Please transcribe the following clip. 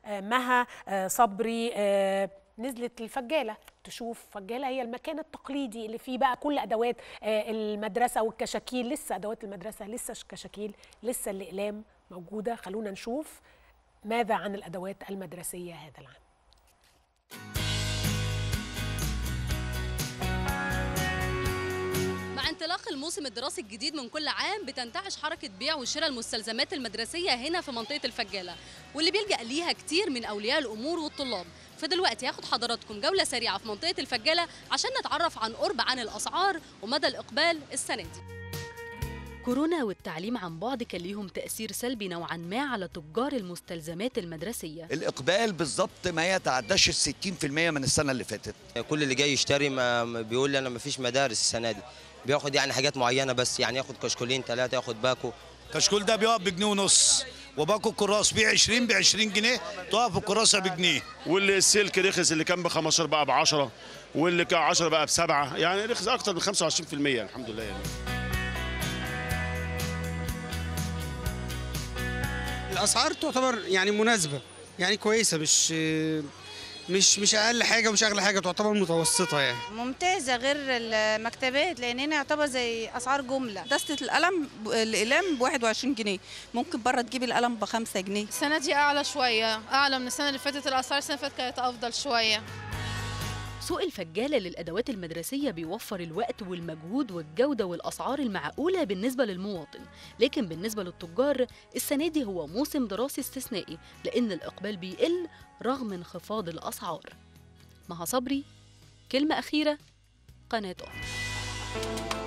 آه، مها آه، صبري آه، نزلت الفجاله تشوف فجاله هي المكان التقليدي اللي فيه بقى كل ادوات آه، المدرسه والكشاكيل لسه ادوات المدرسه لسه الكشاكيل لسه الاقلام موجوده خلونا نشوف ماذا عن الادوات المدرسيه هذا العام مع انطلاق الموسم الدراسي الجديد من كل عام بتنتعش حركة بيع وشراء المستلزمات المدرسية هنا في منطقة الفجالة واللي بيلجأ ليها كتير من أولياء الأمور والطلاب فدلوقتي هاخد حضراتكم جولة سريعة في منطقة الفجالة عشان نتعرف عن قرب عن الأسعار ومدى الإقبال السنة دي كورونا والتعليم عن بعد كان ليهم تأثير سلبي نوعا ما على تجار المستلزمات المدرسية الاقبال بالظبط ما يتعداش ال 60% من السنه اللي فاتت كل اللي جاي يشتري ما ما بيقول لي انا ما فيش مدارس السنه دي بياخد يعني حاجات معينه بس يعني ياخد كشكولين ثلاثه ياخد باكو كشكول ده بيقف بجنيه ونص وباكو الكراس بيه 20 ب 20 جنيه تقف الكراسه بجنيه والسلك رخص اللي كان ب 15 بقى ب 10 واللي كان 10 بقى بسبعه يعني رخص اكتر من 25% الحمد لله يعني. الاسعار تعتبر يعني مناسبه يعني كويسه مش مش مش اقل حاجه ومش اغلى حاجه تعتبر متوسطه يعني ممتازة غير المكتبات لأن هنا يعتبر زي أسعار جملة دستة القلم ب- الأقلام ب 21 جنيه ممكن بره تجيب القلم ب 5 جنيه السنة دي أعلى شوية أعلى من السنة اللي فاتت الأسعار السنة اللي فاتت كانت أفضل شوية سوق الفجالة للأدوات المدرسية بيوفر الوقت والمجهود والجودة والأسعار المعقولة بالنسبة للمواطن لكن بالنسبة للتجار السنة دي هو موسم دراسي استثنائي لأن الإقبال بيقل رغم انخفاض الأسعار مها صبري كلمة أخيرة قناة أم